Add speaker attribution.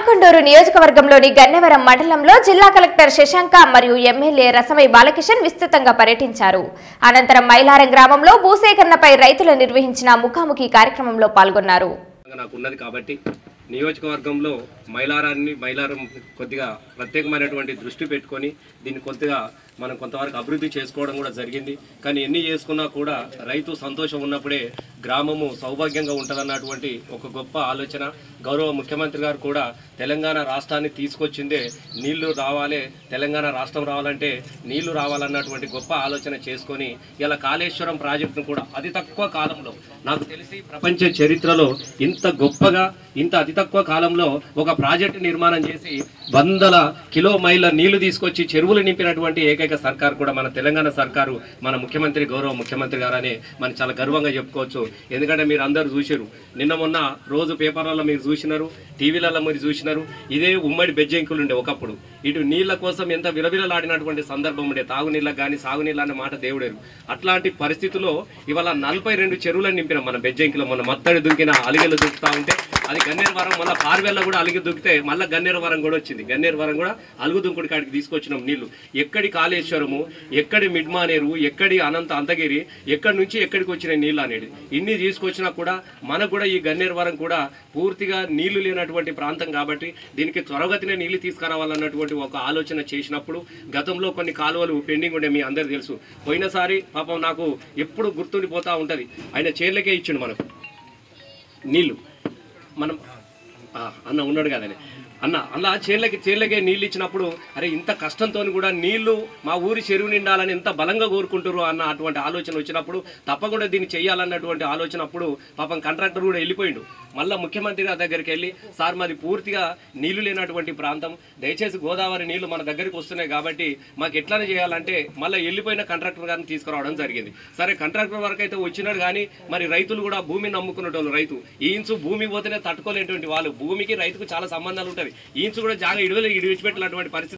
Speaker 1: మానకొండూరు నియోజకవర్గంలోని గన్నవరం మండలంలో జిల్లా కలెక్టర్ శశాంక మరియు ఎమ్మెల్యే రసమై బాలకిషన్ విస్తృతంగా పర్యటించారు అనంతరం మైలారం గ్రామంలో భూసేకరణపై రైతులు నిర్వహించిన ముఖాముఖి కార్యక్రమంలో పాల్గొన్నారు
Speaker 2: నాకు ఉన్నది కాబట్టి నియోజకవర్గంలో మైలారాన్ని మైలారం కొద్దిగా ప్రత్యేకమైనటువంటి దృష్టి పెట్టుకొని దీన్ని కొద్దిగా మనం కొంతవరకు అభివృద్ధి చేసుకోవడం కూడా జరిగింది కానీ ఎన్ని చేసుకున్నా కూడా రైతు సంతోషం ఉన్నప్పుడే గ్రామము సౌభాగ్యంగా ఉంటుందన్నటువంటి ఒక గొప్ప ఆలోచన గౌరవ ముఖ్యమంత్రి గారు కూడా తెలంగాణ రాష్ట్రాన్ని తీసుకొచ్చిందే నీళ్లు రావాలి తెలంగాణ రాష్ట్రం రావాలంటే నీళ్లు రావాలన్నటువంటి గొప్ప ఆలోచన చేసుకొని ఇలా కాళేశ్వరం ప్రాజెక్టును కూడా అతి తక్కువ కాలంలో నాకు తెలిసి ప్రపంచ చరిత్రలో ఇంత గొప్పగా ఇంత అతి తక్కువ కాలంలో ఒక ప్రాజెక్టు నిర్మాణం చేసి వందల కిలో మైళ్ళ నీళ్లు తీసుకొచ్చి చెరువులు నింపినటువంటి ఏకైక సర్కార్ కూడా మన తెలంగాణ సర్కారు మన ముఖ్యమంత్రి గౌరవ ముఖ్యమంత్రి గారని మనం చాలా గర్వంగా చెప్పుకోవచ్చు ఎందుకంటే మీరు అందరూ చూసారు నిన్న మొన్న రోజు పేపర్లలో మీరు చూసినారు టీవీలలో మీరు చూసినారు ఇదే ఉమ్మడి బెజ్జంకులు ఉండే ఒకప్పుడు ఇటు నీళ్ల కోసం ఎంత విలవిలలాడినటువంటి సందర్భం ఉండే తాగునీళ్ళకి కానీ సాగునీళ్ళు అనే మాట దేవుడేరు అట్లాంటి పరిస్థితుల్లో ఇవాళ నలభై రెండు చెరువులను నింపినాం మన బెజ్జంకిలో మన మత్తడి దుంకిన అలిగెలు దుక్కుతా ఉంటే అది గన్నేరు వరం మళ్ళీ పార్వెల్ల కూడా అలిగి దుక్కితే మళ్ళీ గన్నేరు వరం కూడా వచ్చింది గన్నేరు వరం కూడా అలుగు దుంకుడి కాడికి తీసుకొచ్చినాం నీళ్లు ఎక్కడి కాళేశ్వరము ఎక్కడి మిడ్మానేరు ఎక్కడి అనంత అంతగిరి ఎక్కడి నుంచి ఎక్కడికి వచ్చిన నీళ్ళు అనేది ఇన్ని తీసుకొచ్చినా కూడా మనకు కూడా ఈ గన్నేరు వరం కూడా పూర్తిగా నీళ్లు లేనటువంటి ప్రాంతం కాబట్టి దీనికి త్వరగతినే నీళ్లు తీసుకురావాలన్నటువంటి ఒక ఆలోచన చేసినప్పుడు గతంలో కొన్ని కాలువలు పెండింగ్ ఉండే మీ అందరు తెలుసు పోయినసారి పాపం నాకు ఎప్పుడు గుర్తుండిపోతా ఉంటది ఆయన చేర్లకే ఇచ్చిండు మనకు నీళ్లు మనం ఆ, అన్న ఉన్నాడు కదండి అన్న అలా చేళ్ళకి చేళ్ళకే నీళ్ళు ఇచ్చినప్పుడు అరే ఇంత కష్టంతో కూడా నీళ్లు మా ఊరి చెరువు నిండాలని ఎంత బలంగా కోరుకుంటారు అన్న అటువంటి ఆలోచన వచ్చినప్పుడు తప్పకుండా దీన్ని చేయాలన్నటువంటి ఆలోచన అప్పుడు పాపం కాంట్రాక్టర్ కూడా వెళ్ళిపోయిండు మళ్ళీ ముఖ్యమంత్రి గారి దగ్గరికి వెళ్ళి సార్ మాది పూర్తిగా నీళ్లు లేనటువంటి ప్రాంతం దయచేసి గోదావరి నీళ్లు మన దగ్గరికి వస్తున్నాయి కాబట్టి మాకు ఎట్లా చేయాలంటే మళ్ళీ వెళ్ళిపోయిన కాంట్రాక్టర్ గారిని తీసుకురావడం జరిగింది సరే కాంట్రాక్టర్ వరకు అయితే వచ్చినాడు కానీ మరి రైతులు కూడా భూమిని నమ్ముకునేటోళ్ళు రైతు ఈ ఇంచు భూమి పోతేనే తట్టుకోలేటువంటి వాళ్ళు భూమికి రైతుకు చాలా సంబంధాలు ఉంటాయి ఈ ఇంచు కూడా జాగా ఇడివలు ఇడిచిపెట్టినటువంటి పరిస్థితి